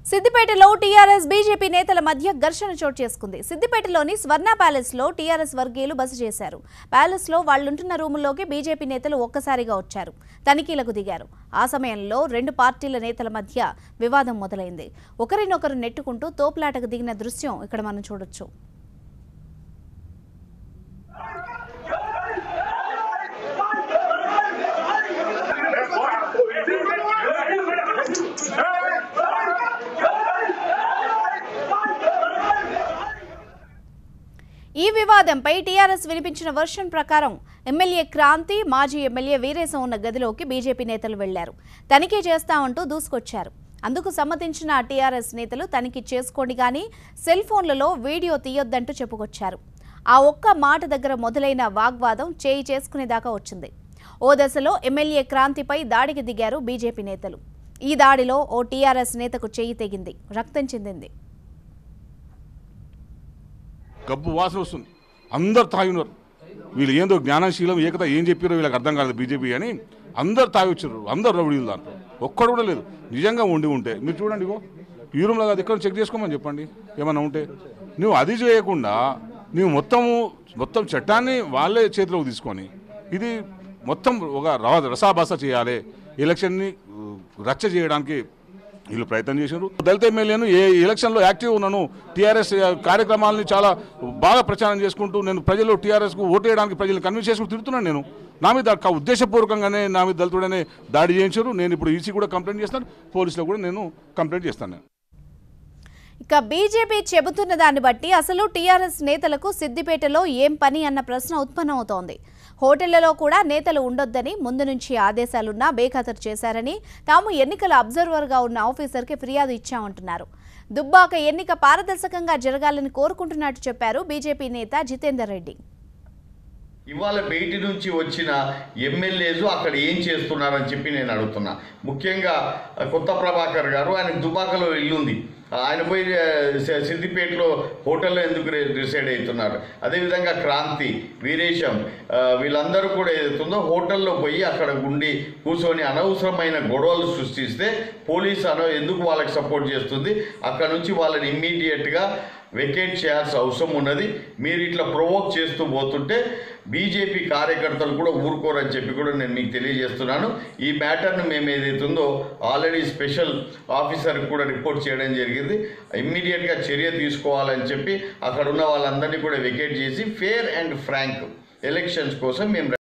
సిద్దిపేటలో TRS BJP నేతల మధ్య ఘర్షణ చోటు చేసుకుంది సిద్దిపేటలోని స్వర్ణ ప్యాలెస్ లో టీఆర్ఎస్ వర్గీయులు బస చేశారు ప్యాలెస్ లో వాళ్ళుంటున్న రూముల్లోకి బీజేపీ నేతలు ఒక్కసారిగా వచ్చారు తనిఖీలకు దిగారు ఆ సమయంలో రెండు పార్టీల నేతల మధ్య వివాదం మొదలైంది ఒకరినొకరు నెట్టుకుంటూ తోపులాటకు దిగిన దృశ్యం ఇక్కడ మనం చూడొచ్చు ఈ వివాదంపై టీఆర్ఎస్ వినిపించిన వర్షన్ ప్రకారం ఎమ్మెల్యే క్రాంతి మాజీ ఎమ్మెల్యే వీరేశం ఉన్న గదిలోకి బీజేపీ నేతలు వెళ్లారు తనిఖీ చేస్తామంటూ దూసుకొచ్చారు అందుకు సమ్మతించిన టీఆర్ఎస్ నేతలు తనిఖీ చేసుకోండి కానీ సెల్ ఫోన్లలో వీడియో తీయొద్దంటూ చెప్పుకొచ్చారు ఆ ఒక్క మాట దగ్గర మొదలైన వాగ్వాదం చేయి చేసుకునేదాకా వచ్చింది ఓ దశలో ఎమ్మెల్యే క్రాంతిపై దాడికి దిగారు బీజేపీ నేతలు ఈ దాడిలో ఓ టీఆర్ఎస్ నేతకు చేయి తెగింది రక్తం చెందింది గబ్బు వాసన వస్తుంది అందరు తాగి ఉన్నారు వీళ్ళు ఏందో జ్ఞానశీలం ఏకత ఏం చెప్పారో వీళ్ళకి అర్థం కాలేదు బీజేపీ అని అందరు తాగి వచ్చారు అందరు రౌడీలు దాంట్లో ఒక్కడు కూడా లేదు నిజంగా ఉండి ఉంటే మీరు చూడండి ఇగో ఈ రూమ్లో కాదు ఇక్కడ చెక్ చేసుకోమని చెప్పండి ఏమన్నా ఉంటే నువ్వు అది చేయకుండా నువ్వు మొత్తము మొత్తం చట్టాన్ని వాళ్ళే చేతిలోకి తీసుకొని ఇది మొత్తం ఒక ర- రసాభాస చేయాలి ఎలక్షన్ని ఉ, రచ్చ చేయడానికి వీళ్ళు ప్రయత్నం చేశారు దళిత ఎమ్మెల్యేను ఏ ఎలక్షన్లో యాక్టివ్ ఉన్నాను టీఆర్ఎస్ కార్యక్రమాలని చాలా బాగా ప్రచారం చేసుకుంటూ నేను ప్రజలు టీఆర్ఎస్కు ఓటు వేయడానికి ప్రజలు కన్విన్స్ చేసుకుంటూ తిరుగుతున్నాను నేను నా మీద క- ఉద్దేశపూర్వకంగానే నా మీద దళితుడనే దాడి చేయించారు నేను ఇప్పుడు ఈసీ కూడా కంప్లైంట్ చేస్తాను పోలీసులో కూడా నేను కంప్లైంట్ చేస్తాను నేను ఇక బీజేపీ చెబుతున్న దాన్ని బట్టి అసలు టీఆర్ఎస్ నేతలకు సిద్దిపేటలో ఏం పని అన్న ప్రశ్న ఉత్పన్నమవుతోంది హోటళ్లలో కూడా నేతలు ఉండొద్దని ముందు నుంచి ఆదేశాలున్నా బేఖాతరు చేశారని తాము ఎన్నికల అబ్జర్వర్గా ఉన్న ఆఫీసర్కి ఫిర్యాదు ఇచ్చామంటున్నారు దుబ్బాక ఎన్నిక పారదర్శకంగా జరగాలని కోరుకుంటున్నట్టు చెప్పారు బీజేపీ నేత జితేందర్ రెడ్డి ఇవాళ బయటి నుంచి వచ్చిన ఎమ్మెల్యేలు అక్కడ ఏం చేస్తున్నారని చెప్పి నేను అడుగుతున్నా ముఖ్యంగా కొత్త ప్రభాకర్ గారు ఆయన దుబాకలో ఇల్లుంది ఆయన పోయి ఆ, సి- సిద్దిపేటలో హోటల్లో ఎందుకు రి- రిసైడ్ అవుతున్నారు అదేవిధంగా క్రాంతి వీరేశం ఆ, వీళ్ళందరూ కూడా ఏదైతుందో హోటల్లో పోయి అక్కడ ఉండి కూర్చొని అనవసరమైన గొడవలు సృష్టిస్తే పోలీస్ అనో ఎందుకు వాళ్ళకి సపోర్ట్ చేస్తుంది అక్కడ నుంచి వాళ్ళని ఇమ్మీడియట్గా వెకేట్ చేయాల్సిన అవసరం ఉన్నది మీరు ఇట్లా ప్రొవోక్ చేస్తూ పోతుంటే బీజేపీ కార్యకర్తలు కూడా ఊరుకోరని చెప్పి కూడా నేను మీకు తెలియజేస్తున్నాను ఈ మ్యాటర్ను మేము ఏదైతుందో ఆల్రెడీ స్పెషల్ ఆఫీసర్కి కూడా రిపోర్ట్ చేయడం జరిగింది ఇమ్మీడియట్గా చర్య తీసుకోవాలని చెప్పి అక్కడ ఉన్న వాళ్ళందరినీ కూడా వెకేట్ చేసి ఫేర్ అండ్ ఫ్రాంక్ ఎలక్షన్స్ కోసం మేము